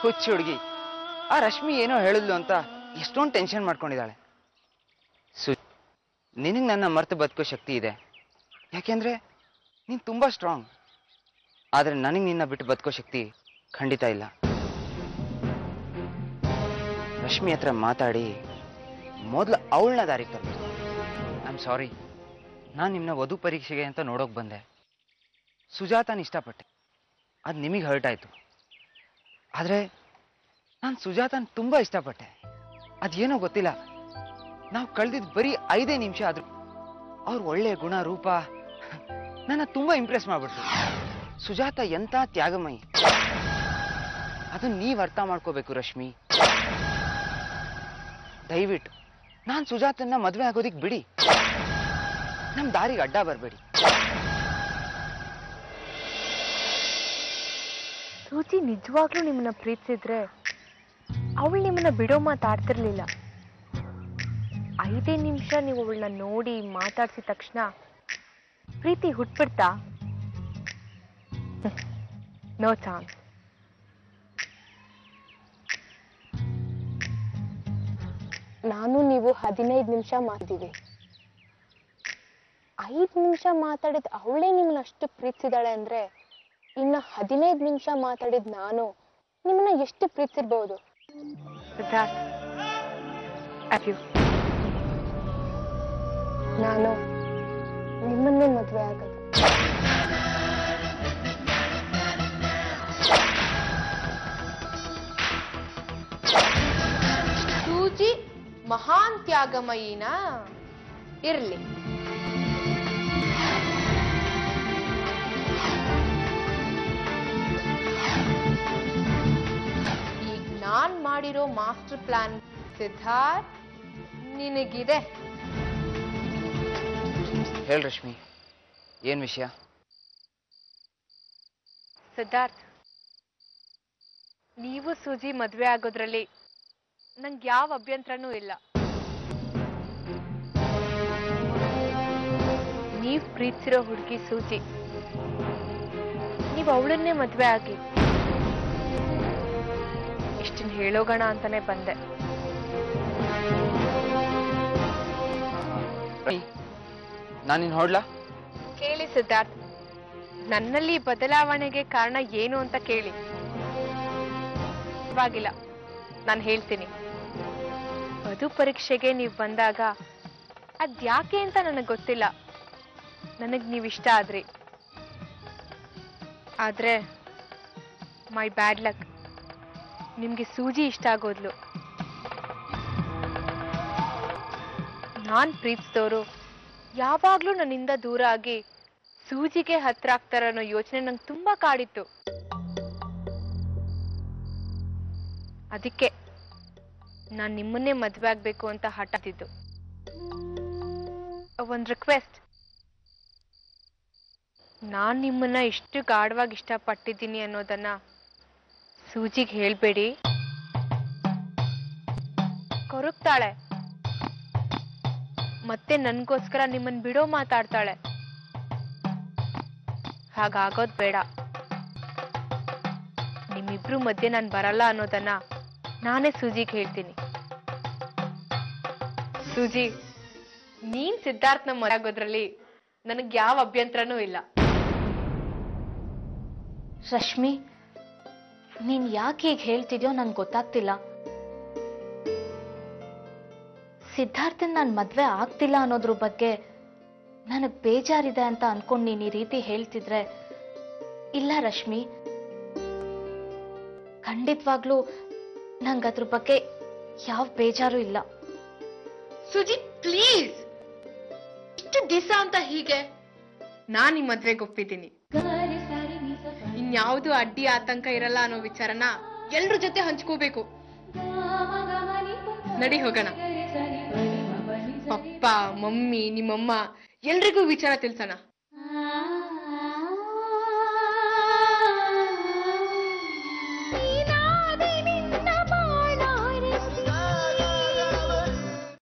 ಹುಚ್ಚು ಹುಡುಗಿ ಆ ರಶ್ಮಿ ಏನೋ ಹೇಳಿದ್ಲು ಅಂತ ಎಷ್ಟೊಂದು ಟೆನ್ಷನ್ ಮಾಡ್ಕೊಂಡಿದ್ದಾಳೆ ಸು ನಿನಗೆ ನನ್ನ ಮರ್ತು ಬದುಕೋ ಶಕ್ತಿ ಇದೆ ಯಾಕೆಂದ್ರೆ ನೀನು ತುಂಬಾ ಸ್ಟ್ರಾಂಗ್ ಆದ್ರೆ ನನಗೆ ನಿನ್ನ ಬಿಟ್ಟು ಬದುಕೋ ಶಕ್ತಿ ಖಂಡಿತ ಇಲ್ಲ ರಶ್ಮಿ ಹತ್ರ ಮಾತಾಡಿ ಮೊದಲು ಅವಳನ್ನ ದಾರಿಗೆ ತರಬೇಕು ಐ ಆಮ್ ಸಾರಿ ನಾನು ನಿಮ್ಮನ್ನ ವಧು ಪರೀಕ್ಷೆಗೆ ಅಂತ ನೋಡೋಕೆ ಬಂದೆ ಸುಜಾತನ ಇಷ್ಟಪಟ್ಟೆ ಅದು ನಿಮಗೆ ಹರ್ಟ್ ಆಯಿತು ಆದರೆ ನಾನು ಸುಜಾತನ ತುಂಬ ಇಷ್ಟಪಟ್ಟೆ ಅದೇನೋ ಗೊತ್ತಿಲ್ಲ ನಾವು ಕಳೆದಿದ್ದು ಬರೀ ಐದೇ ನಿಮಿಷ ಆದ್ರು ಅವ್ರ ಒಳ್ಳೆ ಗುಣ ರೂಪ ನನ್ನ ತುಂಬ ಇಂಪ್ರೆಸ್ ಮಾಡ್ಬಿಟ್ರು ಸುಜಾತ ಎಂಥ ತ್ಯಾಗಮಯಿ ಅದನ್ನ ನೀವು ಅರ್ಥ ಮಾಡ್ಕೋಬೇಕು ರಶ್ಮಿ ದಯವಿಟ್ಟು ನಾನು ಸುಜಾತನ್ನ ಮದುವೆ ಆಗೋದಿಕ್ ಬಿಡಿ ನಮ್ಮ ದಾರಿಗೆ ಅಡ್ಡ ಬರಬೇಡಿ ಸೂಚಿ ನಿಜವಾಗ್ಲೂ ನಿಮ್ಮನ್ನ ಪ್ರೀತಿಸಿದ್ರೆ ಅವಳು ನಿಮ್ಮನ್ನ ಬಿಡೋ ಮಾತಾಡ್ತಿರ್ಲಿಲ್ಲ ಐದೇ ನಿಮಿಷ ನೀವು ಅವಳನ್ನ ನೋಡಿ ಮಾತಾಡ್ಸಿದ ತಕ್ಷಣ ಪ್ರೀತಿ ಹುಟ್ಬಿಡ್ತಾ ನೋ ಚಾನ್ಸ್ ನಾನು ನೀವು ಹದಿನೈದು ನಿಮಿಷ ಮಾತಿದ್ದೀವಿ ಐದು ನಿಮಿಷ ಮಾತಾಡಿದ ಅವಳೇ ನಿಮ್ಮನ್ನ ಅಷ್ಟು ಪ್ರೀತಿಸಿದಾಳೆ ಅಂದ್ರೆ ಇನ್ನ ಹದಿನೈದು ನಿಮಿಷ ಮಾತಾಡಿದ ನಾನು ನಿಮ್ಮನ್ನ ಎಷ್ಟು ಪ್ರೀತಿಸಿರ್ಬಹುದು ಸಿದ್ಧಾರ್ಥ್ ಅಟ್ ಯು ನಾನು ನಿಮ್ಮನ್ನೇ ಮದುವೆ ಆಗೋದು ಸೂಜಿ ಮಹಾನ್ ತ್ಯಾಗಮಯಿನಾ ಇರ್ಲಿ ಈಗ ನಾನ್ ಮಾಡಿರೋ ಮಾಸ್ಟರ್ ಪ್ಲಾನ್ ಸಿದ್ಧಾರ್ಥ್ ನಿನಗಿದೆ ಹೇಳಿ ರಶ್ಮಿ ಏನು ವಿಷಯ ಸಿದ್ಧಾರ್ಥ್ ನೀವು ಸೂಜಿ ಮದ್ವೆ ಆಗೋದ್ರಲ್ಲಿ ನಂಗೆ ಯಾವ ಅಭ್ಯಂತರನೂ ಇಲ್ಲ ನೀವ್ ಪ್ರೀತಿಸಿರೋ ಹುಡುಗಿ ಸೂಜಿ ನೀವ್ ಅವಳನ್ನೇ ಮದ್ವೆ ಆಗಿ ಇಷ್ಟನ್ ಹೇಳೋಗಣ ಅಂತಾನೆ ಬಂದೆ ನಾನು ನಿನ್ನ ಹೊಡ್ಲಾ ಕೇಳಿ ಸಿದ್ಧಾರ್ಥ್ ನನ್ನಲ್ಲಿ ಬದಲಾವಣೆಗೆ ಕಾರಣ ಏನು ಅಂತ ಕೇಳಿ ಪರವಾಗಿಲ್ಲ ನಾನು ಹೇಳ್ತೀನಿ ವಧು ಪರೀಕ್ಷೆಗೆ ನೀವು ಬಂದಾಗ ಅದ್ಯಾಕೆ ಅಂತ ನನಗೆ ಗೊತ್ತಿಲ್ಲ ನನಗ್ ನೀವು ಇಷ್ಟ ಆದ್ರಿ ಆದ್ರೆ ಮೈ ಬ್ಯಾಡ್ ಲಕ್ ನಿಮ್ಗೆ ಸೂಜಿ ಇಷ್ಟ ಆಗೋದ್ಲು ನಾನ್ ಪ್ರೀತಿಸಿದವರು ಯಾವಾಗ್ಲೂ ನನ್ನಿಂದ ದೂರ ಆಗಿ ಸೂಜಿಗೆ ಹತ್ರ ಆಗ್ತಾರ ಅನ್ನೋ ಯೋಚನೆ ನಂಗೆ ತುಂಬಾ ಕಾಡಿತ್ತು ಅದಕ್ಕೆ ನಾನ್ ನಿಮ್ಮನ್ನೇ ಮದ್ವೆ ಆಗ್ಬೇಕು ಅಂತ ಹಠಾತಿದ್ದು ಒಂದ್ ರಿಕ್ವೆಸ್ಟ್ ನಾನ್ ನಿಮ್ಮನ್ನ ಇಷ್ಟು ಗಾಢವಾಗಿ ಇಷ್ಟಪಟ್ಟಿದ್ದೀನಿ ಅನ್ನೋದನ್ನ ಸೂಜಿಗೆ ಹೇಳ್ಬೇಡಿ ಕೊರಗ್ತಾಳೆ ಮತ್ತೆ ನನ್ಗೋಸ್ಕರ ನಿಮ್ಮನ್ ಬಿಡೋ ಮಾತಾಡ್ತಾಳೆ ಹಾಗಾಗೋದ್ ಬೇಡ ನಿಮ್ಮಿಬ್ರು ಮಧ್ಯೆ ನಾನು ಬರಲ್ಲ ಅನ್ನೋದನ್ನ ನಾನೇ ಸೂಜಿಗೆ ಹೇಳ್ತೀನಿ ಸೂಜಿ ನೀನ್ ಸಿದ್ಧಾರ್ಥನ ಮರಾಗೋದ್ರಲ್ಲಿ ನನಗ್ ಯಾವ ಅಭ್ಯಂತರನೂ ಇಲ್ಲ ರಶ್ಮಿ ನೀನ್ ಯಾಕೆ ಹೀಗೆ ಹೇಳ್ತಿದ್ಯೋ ನನ್ಗೆ ಗೊತ್ತಾಗ್ತಿಲ್ಲ ಸಿದ್ಧಾರ್ಥನ್ ನಾನು ಮದ್ವೆ ಆಗ್ತಿಲ್ಲ ಅನ್ನೋದ್ರ ಬಗ್ಗೆ ನನಗ್ ಬೇಜಾರಿದೆ ಅಂತ ಅನ್ಕೊಂಡ್ ನೀನ್ ಈ ರೀತಿ ಹೇಳ್ತಿದ್ರೆ ಇಲ್ಲ ರಶ್ಮಿ ಖಂಡಿತವಾಗ್ಲೂ ನಂಗೆ ಅದ್ರ ಬಗ್ಗೆ ಯಾವ ಬೇಜಾರು ಇಲ್ಲ ಸುಜಿ ಪ್ಲೀಸ್ ಇಷ್ಟು ದಿವಸ ಅಂತ ಹೀಗೆ ನಾನ್ ಈ ಮದ್ವೆಗೆ ಒಪ್ಪಿದ್ದೀನಿ ಇನ್ಯಾವುದು ಅಡ್ಡಿ ಆತಂಕ ಇರಲ್ಲ ಅನ್ನೋ ವಿಚಾರನ ಎಲ್ರ ಜೊತೆ ಹಂಚ್ಕೋಬೇಕು ನಡಿ ಹೋಗೋಣ ಪಪ್ಪ ಮಮ್ಮಿ ನಿಮ್ಮಮ್ಮ ಎಲ್ರಿಗೂ ವಿಚಾರ ತಿಳ್ಸೋಣ